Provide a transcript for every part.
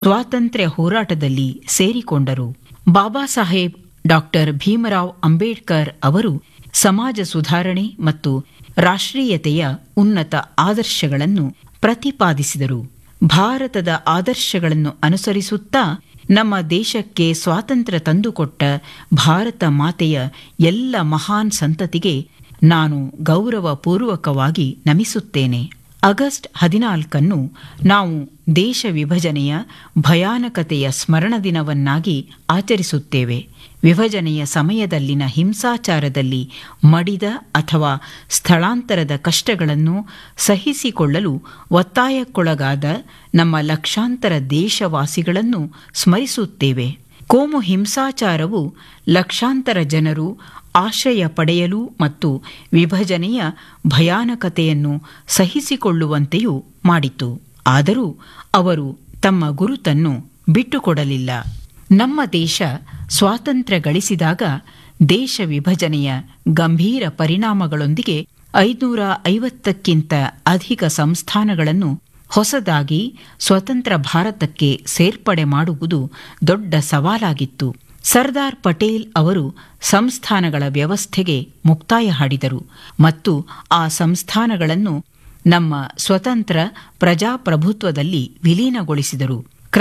ಸ್ವಾತಂತ್ರ್ಯ ಹೋರಾಟದಲ್ಲಿ ಸೇರಿಕೊಂಡರು ಬಾಬಾ ಸಾಹೇಬ್ ಡಾಕ್ಟರ್ ಭೀಮರಾವ್ ಅಂಬೇಡ್ಕರ್ ಅವರು ಸಮಾಜ ಸುಧಾರಣೆ ಮತ್ತು ರಾಷ್ಟ್ರೀಯತೆಯ ಉನ್ನತ ಆದರ್ಶಗಳನ್ನು ಪ್ರತಿಪಾದಿಸಿದರು ಭಾರತದ ಆದರ್ಶಗಳನ್ನು ಅನುಸರಿಸುತ್ತಾ ನಮ್ಮ ದೇಶಕ್ಕೆ ಸ್ವಾತಂತ್ರ್ಯ ತಂದುಕೊಟ್ಟ ಭಾರತ ಮಾತೆಯ ಎಲ್ಲ ಮಹಾನ್ ಸಂತತಿಗೆ ನಾನು ಗೌರವಪೂರ್ವಕವಾಗಿ ನಮಿಸುತ್ತೇನೆ ಆಗಸ್ಟ್ ಹದಿನಾಲ್ಕನ್ನು ನಾವು ದೇಶ ವಿಭಜನೆಯ ಭಯಾನಕತೆಯ ಸ್ಮರಣ ದಿನವನ್ನಾಗಿ ಆಚರಿಸುತ್ತೇವೆ ವಿಭಜನೆಯ ಸಮಯದಲ್ಲಿನ ಹಿಂಸಾಚಾರದಲ್ಲಿ ಮಡಿದ ಅಥವಾ ಸ್ಥಳಾಂತರದ ಕಷ್ಟಗಳನ್ನು ಸಹಿಸಿಕೊಳ್ಳಲು ಒತ್ತಾಯಕ್ಕೊಳಗಾದ ನಮ್ಮ ಲಕ್ಷಾಂತರ ದೇಶವಾಸಿಗಳನ್ನು ಸ್ಮರಿಸುತ್ತೇವೆ ಕೋಮು ಹಿಂಸಾಚಾರವು ಲಕ್ಷಾಂತರ ಜನರು ಆಶ್ರಯ ಪಡೆಯಲು ಮತ್ತು ವಿಭಜನೆಯ ಭಯಾನಕತೆಯನ್ನು ಸಹಿಸಿಕೊಳ್ಳುವಂತೆಯೂ ಮಾಡಿತು ಆದರೂ ಅವರು ತಮ್ಮ ಗುರುತನ್ನು ಬಿಟ್ಟುಕೊಡಲಿಲ್ಲ ನಮ್ಮ ದೇಶ ಸ್ವಾತಂತ್ರ್ಯ ಗಳಿಸಿದಾಗ ದೇಶ ವಿಭಜನೆಯ ಗಂಭೀರ ಪರಿಣಾಮಗಳೊಂದಿಗೆ ಐನೂರ ಐವತ್ತಕ್ಕಿಂತ ಅಧಿಕ ಸಂಸ್ಥಾನಗಳನ್ನು ಹೊಸದಾಗಿ ಸ್ವತಂತ್ರ ಭಾರತಕ್ಕೆ ಸೇರ್ಪಡೆ ಮಾಡುವುದು ದೊಡ್ಡ ಸವಾಲಾಗಿತ್ತು ಸರ್ದಾರ್ ಪಟೇಲ್ ಅವರು ಸಂಸ್ಥಾನಗಳ ವ್ಯವಸ್ಥೆಗೆ ಮುಕ್ತಾಯ ಹಾಡಿದರು ಮತ್ತು ಆ ಸಂಸ್ಥಾನಗಳನ್ನು ನಮ್ಮ ಸ್ವತಂತ್ರ ಪ್ರಜಾಪ್ರಭುತ್ವದಲ್ಲಿ ವಿಲೀನಗೊಳಿಸಿದರು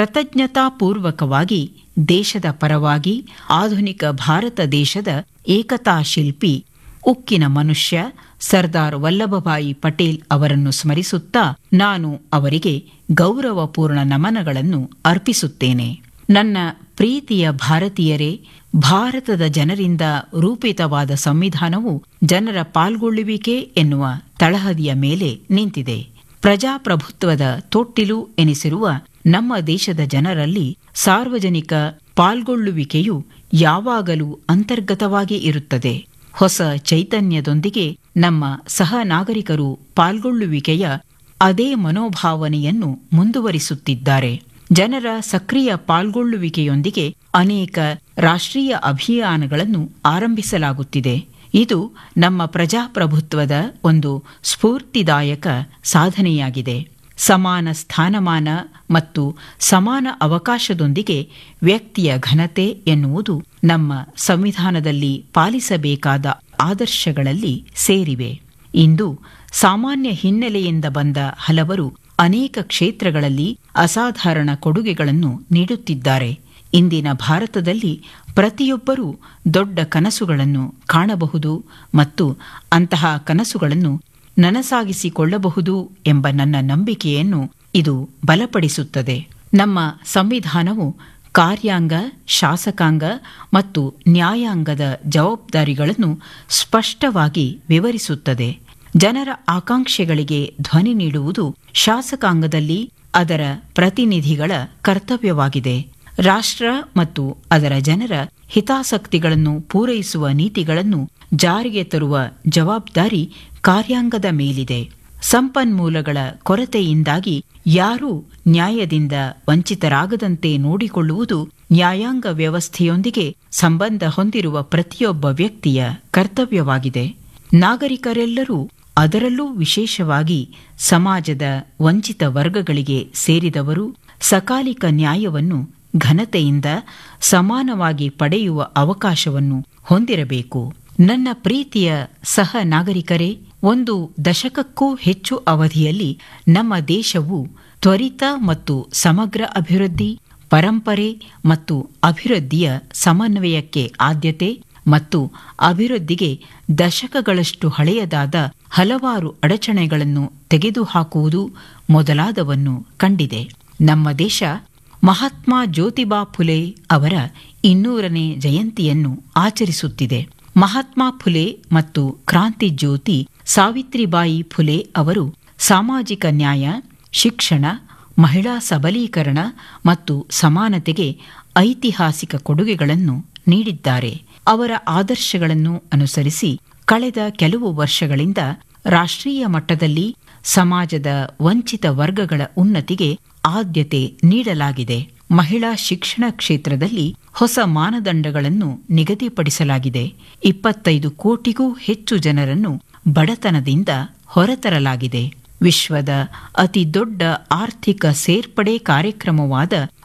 ಕೃತಜ್ಞತಾಪೂರ್ವಕವಾಗಿ ದೇಶದ ಪರವಾಗಿ ಆಧುನಿಕ ಭಾರತ ದೇಶದ ಏಕತಾ ಶಿಲ್ಪಿ ಉಕ್ಕಿನ ಮನುಷ್ಯ ಸರ್ದಾರ್ ವಲ್ಲಭಭಾಯಿ ಪಟೇಲ್ ಅವರನ್ನು ಸ್ಮರಿಸುತ್ತಾ ನಾನು ಅವರಿಗೆ ಗೌರವಪೂರ್ಣ ನಮನಗಳನ್ನು ಅರ್ಪಿಸುತ್ತೇನೆ ನನ್ನ ಪ್ರೀತಿಯ ಭಾರತೀಯರೇ ಭಾರತದ ಜನರಿಂದ ರೂಪಿತವಾದ ಸಂವಿಧಾನವು ಜನರ ಪಾಲ್ಗೊಳ್ಳುವಿಕೆ ಎನ್ನುವ ತಳಹದಿಯ ಮೇಲೆ ನಿಂತಿದೆ ಪ್ರಜಾಪ್ರಭುತ್ವದ ತೊಟ್ಟಿಲು ಎನಿಸಿರುವ ನಮ್ಮ ದೇಶದ ಜನರಲ್ಲಿ ಸಾರ್ವಜನಿಕ ಪಾಲ್ಗೊಳ್ಳುವಿಕೆಯು ಯಾವಾಗಲೂ ಅಂತರ್ಗತವಾಗಿ ಇರುತ್ತದೆ ಹೊಸ ಚೈತನ್ಯದೊಂದಿಗೆ ನಮ್ಮ ಸಹ ನಾಗರಿಕರು ಪಾಲ್ಗೊಳ್ಳುವಿಕೆಯ ಅದೇ ಮನೋಭಾವನೆಯನ್ನು ಮುಂದುವರಿಸುತ್ತಿದ್ದಾರೆ ಜನರ ಸಕ್ರಿಯ ಪಾಲ್ಗೊಳ್ಳುವಿಕೆಯೊಂದಿಗೆ ಅನೇಕ ರಾಷ್ಟ್ರೀಯ ಅಭಿಯಾನಗಳನ್ನು ಆರಂಭಿಸಲಾಗುತ್ತಿದೆ ಇದು ನಮ್ಮ ಪ್ರಜಾಪ್ರಭುತ್ವದ ಒಂದು ಸ್ಫೂರ್ತಿದಾಯಕ ಸಾಧನೆಯಾಗಿದೆ ಸಮಾನ ಸ್ಥಾನಮಾನ ಮತ್ತು ಸಮಾನ ಅವಕಾಶದೊಂದಿಗೆ ವ್ಯಕ್ತಿಯ ಘನತೆ ಎನ್ನುವುದು ನಮ್ಮ ಸಂವಿಧಾನದಲ್ಲಿ ಪಾಲಿಸಬೇಕಾದ ಆದರ್ಶಗಳಲ್ಲಿ ಸೇರಿವೆ ಇಂದು ಸಾಮಾನ್ಯ ಹಿನ್ನೆಲೆಯಿಂದ ಬಂದ ಹಲವರು ಅನೇಕ ಕ್ಷೇತ್ರಗಳಲ್ಲಿ ಅಸಾಧಾರಣ ಕೊಡುಗೆಗಳನ್ನು ನೀಡುತ್ತಿದ್ದಾರೆ ಇಂದಿನ ಭಾರತದಲ್ಲಿ ಪ್ರತಿಯೊಬ್ಬರೂ ದೊಡ್ಡ ಕನಸುಗಳನ್ನು ಕಾಣಬಹುದು ಮತ್ತು ಅಂತಹ ಕನಸುಗಳನ್ನು ನನಸಾಗಿಸಿಕೊಳ್ಳಬಹುದು ಎಂಬ ನನ್ನ ನಂಬಿಕೆಯನ್ನು ಇದು ಬಲಪಡಿಸುತ್ತದೆ ನಮ್ಮ ಸಂವಿಧಾನವು ಕಾರ್ಯಾಂಗ ಶಾಸಕಾಂಗ ಮತ್ತು ನ್ಯಾಯಾಂಗದ ಜವಾಬ್ದಾರಿಗಳನ್ನು ಸ್ಪಷ್ಟವಾಗಿ ವಿವರಿಸುತ್ತದೆ ಜನರ ಆಕಾಂಕ್ಷೆಗಳಿಗೆ ಧ್ವನಿ ನೀಡುವುದು ಶಾಸಕಾಂಗದಲ್ಲಿ ಅದರ ಪ್ರತಿನಿಧಿಗಳ ಕರ್ತವ್ಯವಾಗಿದೆ ರಾಷ್ಟ್ರ ಮತ್ತು ಅದರ ಜನರ ಹಿತಾಸಕ್ತಿಗಳನ್ನು ಪೂರೈಸುವ ನೀತಿಗಳನ್ನು ಜಾರಿಗೆ ತರುವ ಜವಾಬ್ದಾರಿ ಕಾರ್ಯಾಂಗದ ಮೇಲಿದೆ ಸಂಪನ್ಮೂಲಗಳ ಕೊರತೆಯಿಂದಾಗಿ ಯಾರೂ ನ್ಯಾಯದಿಂದ ವಂಚಿತರಾಗದಂತೆ ನೋಡಿಕೊಳ್ಳುವುದು ನ್ಯಾಯಾಂಗ ವ್ಯವಸ್ಥೆಯೊಂದಿಗೆ ಸಂಬಂಧ ಹೊಂದಿರುವ ಪ್ರತಿಯೊಬ್ಬ ವ್ಯಕ್ತಿಯ ಕರ್ತವ್ಯವಾಗಿದೆ ನಾಗರಿಕರೆಲ್ಲರೂ ಅದರಲ್ಲೂ ವಿಶೇಷವಾಗಿ ಸಮಾಜದ ವಂಚಿತ ವರ್ಗಗಳಿಗೆ ಸೇರಿದವರು ಸಕಾಲಿಕ ನ್ಯಾಯವನ್ನು ಘನತೆಯಿಂದ ಸಮಾನವಾಗಿ ಪಡೆಯುವ ಅವಕಾಶವನ್ನು ಹೊಂದಿರಬೇಕು ನನ್ನ ಪ್ರೀತಿಯ ಸಹ ನಾಗರಿಕರೇ ಒಂದು ದಶಕಕ್ಕೂ ಹೆಚ್ಚು ಅವಧಿಯಲ್ಲಿ ನಮ್ಮ ದೇಶವು ತ್ವರಿತ ಮತ್ತು ಸಮಗ್ರ ಅಭಿವೃದ್ಧಿ ಪರಂಪರೆ ಮತ್ತು ಅಭಿವೃದ್ಧಿಯ ಸಮನ್ವಯಕ್ಕೆ ಆದ್ಯತೆ ಮತ್ತು ಅಭಿವೃದ್ಧಿಗೆ ದಶಕಗಳಷ್ಟು ಹಳೆಯದಾದ ಹಲವಾರು ಅಡಚಣೆಗಳನ್ನು ತೆಗೆದುಹಾಕುವುದು ಮೊದಲಾದವನ್ನು ಕಂಡಿದೆ ನಮ್ಮ ದೇಶ ಮಹಾತ್ಮ ಜ್ಯೋತಿಬಾ ಫುಲೆ ಅವರ ಇನ್ನೂರನೇ ಜಯಂತಿಯನ್ನು ಆಚರಿಸುತ್ತಿದೆ ಮಹಾತ್ಮ ಫುಲೆ ಮತ್ತು ಕ್ರಾಂತಿ ಜ್ಯೋತಿ ಸಾವಿತ್ರಿಬಾಯಿ ಫುಲೆ ಅವರು ಸಾಮಾಜಿಕ ನ್ಯಾಯ ಶಿಕ್ಷಣ ಮಹಿಳಾ ಸಬಲೀಕರಣ ಮತ್ತು ಸಮಾನತೆಗೆ ಐತಿಹಾಸಿಕ ಕೊಡುಗೆಗಳನ್ನು ನೀಡಿದ್ದಾರೆ ಅವರ ಆದರ್ಶಗಳನ್ನು ಅನುಸರಿಸಿ ಕಳೆದ ಕೆಲವು ವರ್ಷಗಳಿಂದ ರಾಷ್ಟ್ರೀಯ ಮಟ್ಟದಲ್ಲಿ ಸಮಾಜದ ವಂಚಿತ ವರ್ಗಗಳ ಉನ್ನತಿಗೆ ಆದ್ಯತೆ ನೀಡಲಾಗಿದೆ ಮಹಿಳಾ ಶಿಕ್ಷಣ ಕ್ಷೇತ್ರದಲ್ಲಿ ಹೊಸ ಮಾನದಂಡಗಳನ್ನು ನಿಗದಿಪಡಿಸಲಾಗಿದೆ ಇಪ್ಪತ್ತೈದು ಕೋಟಿಗೂ ಹೆಚ್ಚು ಜನರನ್ನು ಬಡತನದಿಂದ ಹೊರತರಲಾಗಿದೆ ವಿಶ್ವದ ಅತಿ ದೊಡ್ಡ ಆರ್ಥಿಕ ಸೇರ್ಪಡೆ ಕಾರ್ಯಕ್ರಮವಾದ